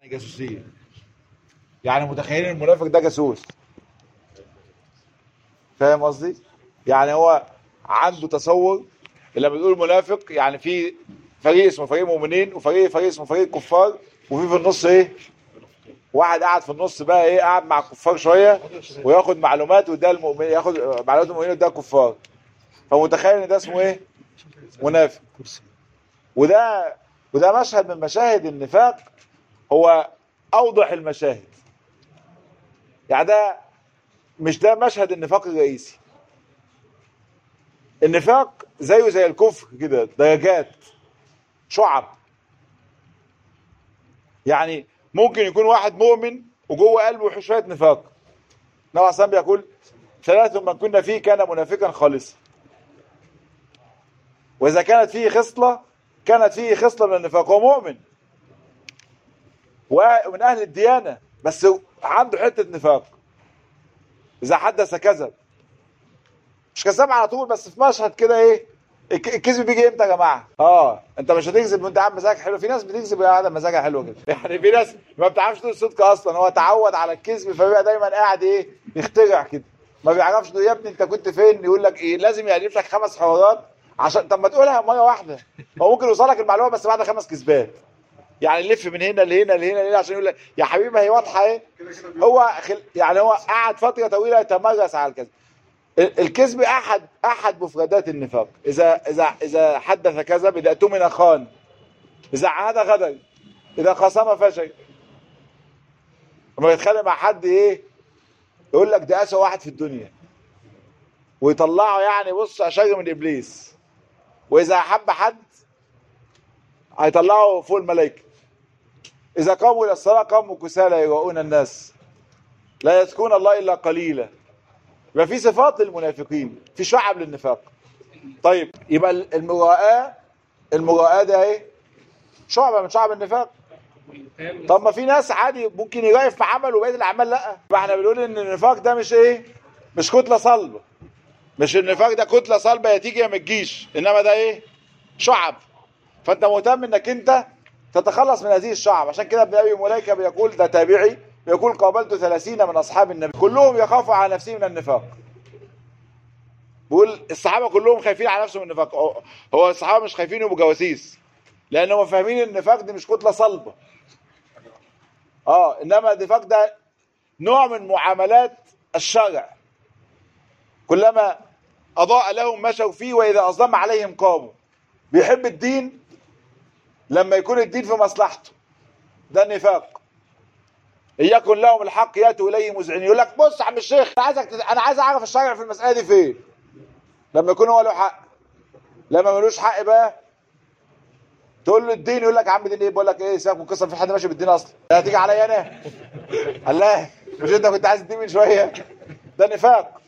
جاسوسيه يعني متخيلين المنافق ده جاسوس فاهم قصدي يعني هو عنده تصور لما بنقول منافق يعني في فريق اسمه فريق مؤمنين وفريق فريق اسمه فريق كفار وفي في النص ايه واحد قاعد في النص بقى ايه قاعد مع الكفار شويه وياخد معلومات وده المؤمن ياخد معلومات المؤمنين وده الكفار فمتخيل ان ده اسمه ايه منافق وده وده مشهد من مشاهد النفاق هو اوضح المشاهد يعني ده مش ده مشهد النفاق الرئيسي النفاق زيه زي الكفر كده درجات شعب يعني ممكن يكون واحد مؤمن وجوه قلبه شويه نفاق النبي عليه بيقول ثلاث من كنا فيه كان منافقا خالصا واذا كانت فيه خصله كانت فيه خصله من النفاق هو مؤمن ومن اهل الديانه بس عنده حته نفاق اذا حدث كذب مش كذاب على طول بس في مشهد كده ايه الك- الكذب بيجي امتى يا جماعه؟ اه انت مش هتكذب وانت قاعد مزاجك حلو في ناس بتكذب وهي قاعده مزاجها حلو كده يعني في ناس ما بتعرفش تقول الصدق اصلا هو اتعود على الكذب فبيبقى دايما قاعد ايه يخترع كده ما بيعرفش تقول يا ابني انت كنت فين يقول لك ايه لازم يالف لك خمس حوارات عشان طب ما تقولها مره واحده هو ممكن يوصلك المعلومه بس بعد خمس كذبات يعني يلف من هنا لهنا لهنا لهنا عشان يقول لك يا حبيبي هي واضحه ايه هو خل... يعني هو قعد فتره طويله يتمرس على الكذب ال- الكذب احد احد مفردات النفاق اذا اذا اذا حدث كذب اذا اؤتمن خان اذا عاد غدر اذا خاصم فشل لما يتخانق مع حد ايه يقول لك ده اسوء واحد في الدنيا ويطلعه يعني بص اشر من ابليس واذا احب حد هيطلعه فوق الملائكه اذا قاموا الى الصلاه قاموا كسالى يراؤون الناس لا يذكرون الله الا قليلا يبقى في صفات للمنافقين في شعب للنفاق طيب يبقى المراءة المراءة ده ايه شعبة من شعب النفاق طب ما في ناس عادي ممكن يراقب في عمل وبقيه الاعمال لا فاحنا بنقول ان النفاق ده مش ايه مش كتله صلبه مش النفاق ده كتله صلبه يا تيجي يا ما تجيش انما ده ايه شعب فانت مهتم انك انت تتخلص من هذه الشعب عشان كده ابن ابي مليكه بيقول ده تابعي بيقول قابلت ثلاثين من اصحاب النبي كلهم يخافوا على نفسهم من النفاق بيقول الصحابه كلهم خايفين على نفسهم من النفاق هو- هو الصحابه مش خايفين يبقوا جواسيس لانهم فاهمين ان النفاق دي مش كتله صلبه اه انما النفاق ده نوع من معاملات الشرع كلما اضاء لهم مشوا فيه واذا اظلم عليهم قاموا بيحب الدين لما يكون الدين في مصلحته ده نفاق إن يكن لهم الحق ياتوا اليه مذعنين يقول لك بص يا عم الشيخ انا عايزك تت- انا عايز اعرف الشرع في المساله دي فين لما يكون هو له حق لما ملوش حق بقى تقول له الدين يقول لك يا عم دين ايه بقول لك ايه سيبك من القصه في حد ماشي بالدين اصلا ده هتيجي عليا انا الله مش انت كنت عايز الدين من شويه ده نفاق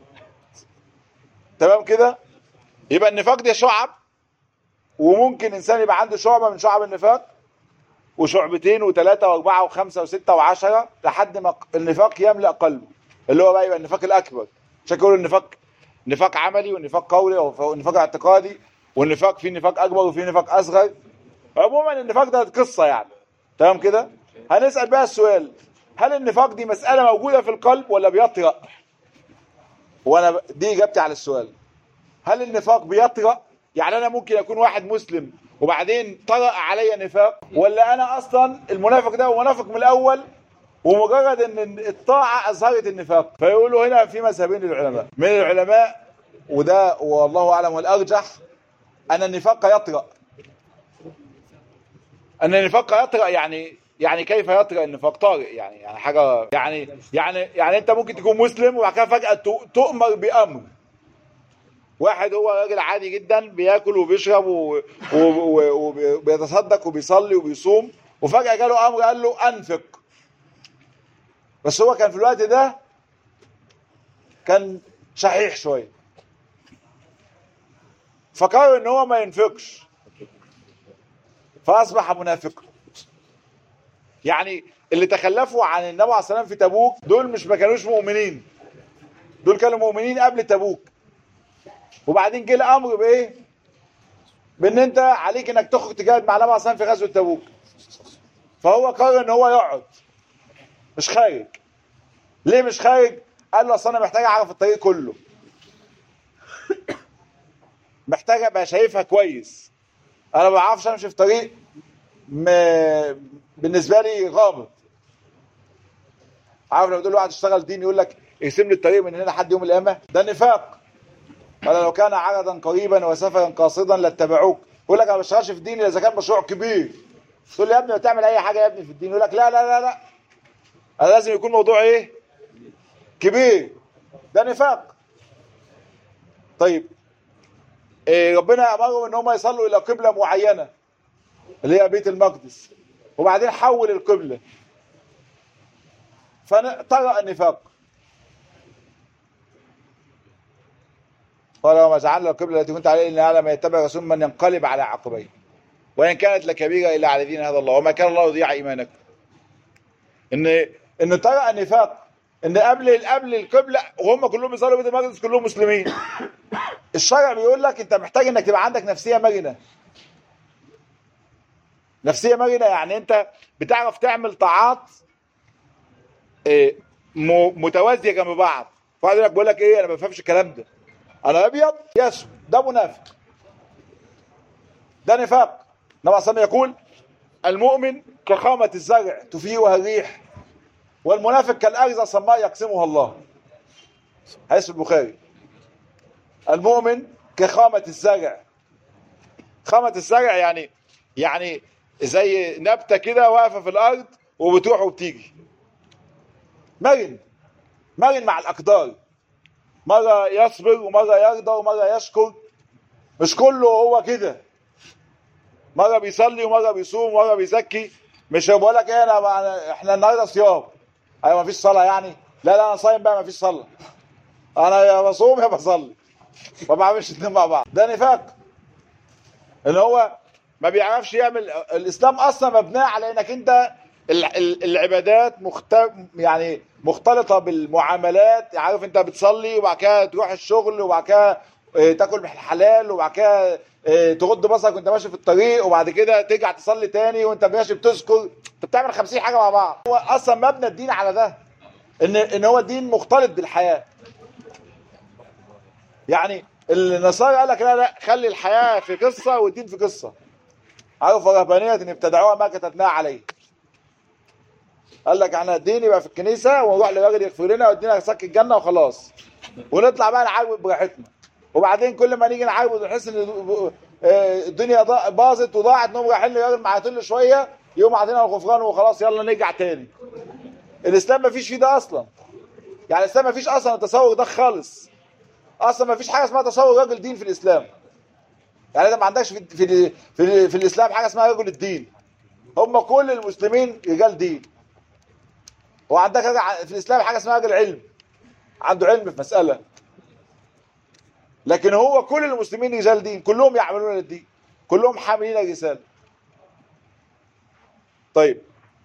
تمام كده يبقى النفاق ده شعب وممكن انسان يبقى عنده شعبه من شعب النفاق وشعبتين وثلاثه واربعه وخمسه وسته وعشره لحد ما النفاق يملا قلبه اللي هو بقى يبقى النفاق الاكبر عشان كده يقولوا النفاق نفاق عملي والنفاق قولي والنفاق اعتقادي والنفاق في نفاق اكبر وفي نفاق اصغر عموما النفاق ده قصه يعني تمام كده هنسال بقى السؤال هل النفاق دي مساله موجوده في القلب ولا بيطرأ وانا دي اجابتي على السؤال هل النفاق بيطرأ يعني انا ممكن اكون واحد مسلم وبعدين طرأ علي نفاق ولا انا اصلا المنافق ده هو منافق من الاول ومجرد ان الطاعه اظهرت النفاق فيقولوا هنا في مذهبين للعلماء من العلماء وده والله اعلم والارجح ان النفاق يطرأ ان النفاق يطرأ يعني يعني كيف يطرأ النفاق طارئ يعني يعني حاجه يعني يعني يعني انت ممكن تكون مسلم وبعد كده فجاه تؤ- تؤمر بامر واحد هو راجل عادي جدا بياكل وبيشرب و- و- و- وبيتصدق وبيصلي وبيصوم وفجاه جاله امر قال له انفق بس هو كان في الوقت ده كان شحيح شويه فقرر ان هو ما ينفقش فاصبح منافقا يعني اللي تخلفوا عن النبي عليه الصلاه والسلام في تبوك دول مش ما كانوش مؤمنين دول كانوا مؤمنين قبل تبوك وبعدين جه الامر بايه؟ بان انت عليك انك تخرج تجاهد مع النبي عليه الصلاه والسلام في غزوه تبوك فهو قرر ان هو يقعد مش خارج ليه مش خارج قال له اصل انا محتاج اعرف الطريق كله محتاج ابقى شايفها كويس انا ما بعرفش امشي في طريق م... بالنسبه لي غامض عارف لما تقول واحد اشتغل دين يقول لك ارسم لي الطريق من هنا لحد يوم القيامه ده نفاق ولا لو كان عرضا قريبا وسفرا قاصدا لاتبعوك يقول لك انا ما بشتغلش في الدين الا اذا كان مشروع كبير تقول لي يا ابني ما تعمل اي حاجه يا ابني في الدين يقول لك لا لا لا لا أنا لازم يكون موضوع ايه كبير ده نفاق طيب إيه ربنا امرهم ان هم يصلوا الى قبله معينه اللي هي بيت المقدس وبعدين حول القبله فطرأ النفاق قال وما جعلنا القبله التي كنت عليها الا على ما يتبع رسول من ينقلب على عقبيه وان كانت لكبيره الا على دين هذا الله وما كان الله يضيع ايمانكم ان ان طرأ النفاق ان قبل قبل القبله وهم كلهم بيصلوا بيت المقدس كلهم مسلمين الشرع بيقول لك انت محتاج انك تبقى عندك نفسيه مرنه نفسيه مرنه يعني انت بتعرف تعمل طاعات متوازيه جنب بعض واحد يقول لك بقول لك ايه انا ما بفهمش الكلام ده انا ابيض يسود ده منافق ده نفاق النبي صلى يقول المؤمن كخامة الزرع تفيئها الريح والمنافق كالأرز صماء يقسمها الله حديث البخاري المؤمن كخامة الزرع خامة الزرع يعني يعني زي نبتة كده واقفة في الأرض وبتروح وبتيجي مرن مرن مع الأقدار مرة يصبر ومرة يرضى ومرة يشكر مش كله هو كده مرة بيصلي ومرة بيصوم ومرة بيزكي مش بقول لك ايه انا احنا النهارده صيام ايوه ما فيش صلاة يعني لا لا انا صايم بقى ما فيش صلاة انا يا بصوم يا بصلي ما بعملش الاثنين مع بعض ده نفاق ان هو ما بيعرفش يعمل الاسلام اصلا مبني على انك انت العبادات مخت... يعني مختلطة بالمعاملات عارف انت بتصلي وبعد كده تروح الشغل وبعد كده تاكل من الحلال وبعد كده تغض بصرك وانت ماشي في الطريق وبعد كده ترجع تصلي تاني وانت ماشي بتذكر انت بتعمل 50 حاجه مع بعض هو اصلا مبنى الدين على ده ان ان هو الدين مختلط بالحياه يعني النصارى قال لك لا لا خلي الحياه في قصه والدين في قصه عارف رهبانيه ان ابتدعوها ما كتبناها عليه قال لك احنا الدين يبقى في الكنيسه ونروح لراجل يغفر لنا ويدينا سك الجنه وخلاص ونطلع بقى نعاود براحتنا وبعدين كل ما نيجي نعاود ونحس ان الدنيا باظت وضاعت نقوم رايحين لراجل معاتل شويه يقوم عاطينا الغفران وخلاص يلا نرجع تاني الاسلام ما فيش فيه ده اصلا يعني الاسلام ما فيش اصلا التصور ده خالص اصلا ما فيش حاجه اسمها تصور راجل دين في الاسلام يعني انت ما عندكش في في في, في الاسلام حاجه اسمها رجل الدين هم كل المسلمين رجال دين وعندك في الاسلام حاجه اسمها راجل علم عنده علم في مساله لكن هو كل المسلمين رجال دين كلهم يعملون الدين كلهم حاملين الرساله طيب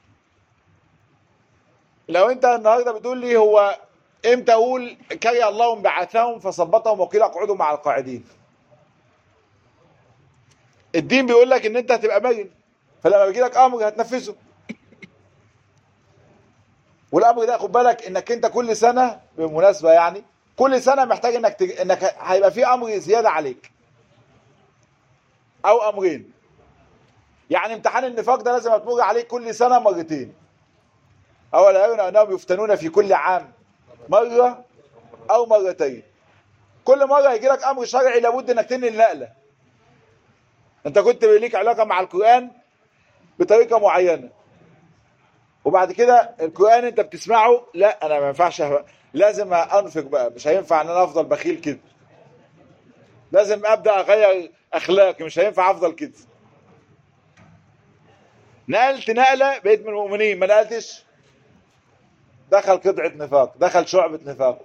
لو انت النهارده بتقول لي هو امتى اقول كره الله بعثهم فثبتهم وقيل اقعدوا مع القاعدين الدين بيقول لك ان انت هتبقى مرن فلما بيجي لك امر هتنفذه والامر ده خد بالك انك انت كل سنه بالمناسبه يعني كل سنه محتاج انك تج... انك هيبقى في امر زياده عليك او امرين يعني امتحان النفاق ده لازم هتمر عليك كل سنه مرتين اولا يرون انهم يفتنون في كل عام مره او مرتين كل مره يجي لك امر شرعي لابد انك تنقل نقله انت كنت ليك علاقه مع القران بطريقه معينه وبعد كده القران انت بتسمعه لا انا ما ينفعش لازم انفق بقى مش هينفع ان انا افضل بخيل كده لازم ابدا اغير اخلاقي مش هينفع افضل كده نقلت نقله بقيت من المؤمنين ما نقلتش دخل قطعه نفاق دخل شعبه نفاق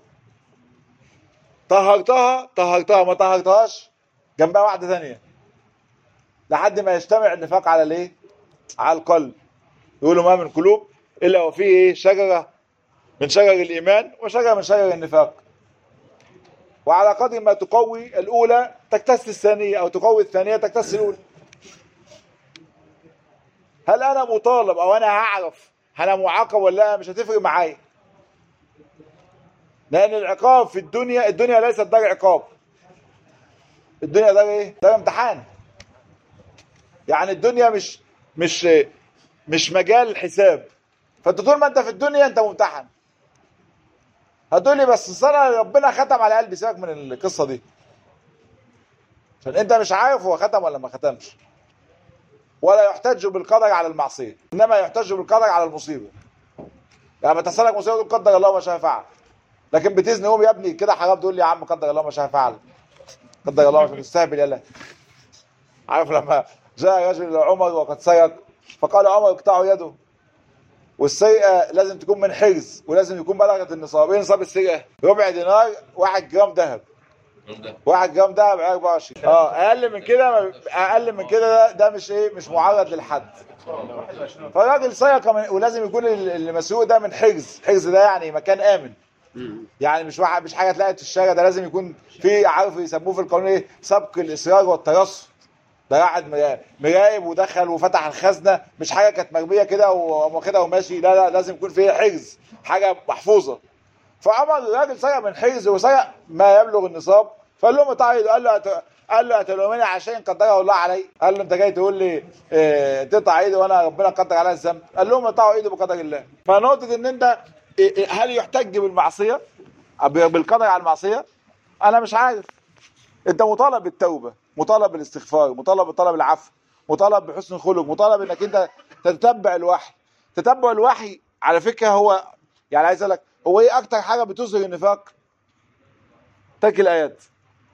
طهرتها طهرتها ما طهرتهاش جنبها واحده ثانيه لحد ما يجتمع النفاق على الايه على القلب يقولوا ما من قلوب الا وفيه ايه شجره من شجر الايمان وشجره من شجر النفاق وعلى قدر ما تقوي الاولى تكتس الثانيه او تقوي الثانيه تكتس الاولى هل انا مطالب او انا هعرف انا معاقب ولا لا مش هتفرق معايا لان العقاب في الدنيا الدنيا ليست دار عقاب الدنيا دار ايه دار امتحان يعني الدنيا مش مش مش مجال حساب فانت طول ما انت في الدنيا انت ممتحن هتقول لي بس السنه ربنا ختم على قلبي سيبك من القصه دي عشان انت مش عارف هو ختم ولا ما ختمش ولا يحتج بالقدر على المعصيه انما يحتج بالقدر على المصيبه يعني ما تحصل لك مصيبه تقول قدر الله ما شاء فعل لكن بتزني قوم يا ابني كده حرام تقول لي يا عم قدر الله ما شاء فعل قدر الله مش تستهبل يلا عارف لما جاء رجل الى عمر وقد سرق فقال عمر اقطعوا يده والسرقه لازم تكون من حرز ولازم يكون بلغت النصاب ايه نصاب السرقه ربع دينار واحد جرام ذهب واحد جرام ذهب 24 اه اقل من كده اقل من كده ده, ده مش ايه مش معرض للحد فالراجل سرق من ولازم يكون اللي مسروق ده من حرز حرز ده يعني مكان امن يعني مش واحد مش حاجه اتلقت في الشارع ده لازم يكون في عارف يسموه في القانون ايه سبق الاصرار والترصد ده قاعد مراقب ودخل وفتح الخزنه مش حاجه كانت مرميه كده واخدها وماشي لا لا لازم يكون فيها حرز حاجه محفوظه فامر الراجل سرق من حرز وسرق ما يبلغ النصاب فقال لهم تعالوا قال له قال له هتلومني عشان قدره الله علي قال له انت جاي تقول لي اه تقطع ايدي وانا ربنا قدر عليا الذنب قال لهم اقطعوا ايدي بقدر الله فنقطه ان انت هل يحتج بالمعصيه بالقدر على المعصيه انا مش عارف انت مطالب بالتوبه مطالب بالاستغفار مطالب بطلب العفو مطالب بحسن الخلق مطالب انك انت تتبع الوحي تتبع الوحي على فكره هو يعني عايز اقول لك هو ايه اكتر حاجه بتظهر النفاق ترك الايات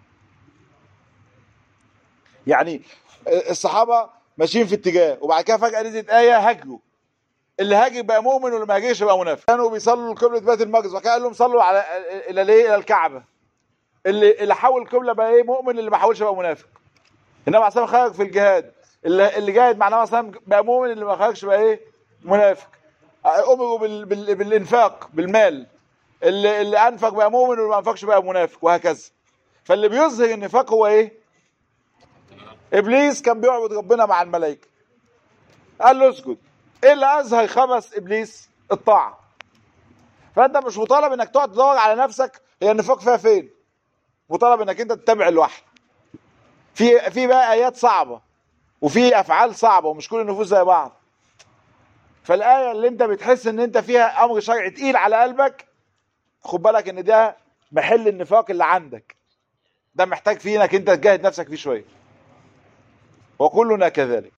يعني الصحابه ماشيين في اتجاه وبعد كده فجاه نزلت ايه هاجروا اللي هاجر بقى مؤمن واللي ما هاجرش بقى منافق كانوا بيصلوا قبله بيت المقدس وكان قال لهم صلوا على الى ليه الى الكعبه اللي اللي حول القبله بقى ايه مؤمن اللي ما حولش بقى منافق النبي عليه خرج في الجهاد اللي اللي جاهد مع النبي عليه بقى مؤمن اللي ما خرجش بقى ايه منافق امروا بال... بال... بالانفاق بالمال اللي اللي انفق بقى مؤمن واللي ما انفقش بقى منافق وهكذا فاللي بيظهر النفاق هو ايه ابليس كان بيعبد ربنا مع الملائكه قال له اسجد ايه اللي اظهر خبث ابليس الطاعه فانت مش مطالب انك تقعد تدور على نفسك هي النفاق فيها فين مطالب انك انت تتبع الوحي في في بقى ايات صعبه وفي افعال صعبه ومش كل النفوس زي بعض فالايه اللي انت بتحس ان انت فيها امر شرعي تقيل على قلبك خد بالك ان ده محل النفاق اللي عندك ده محتاج فيه انك انت تجاهد نفسك فيه شويه وكلنا كذلك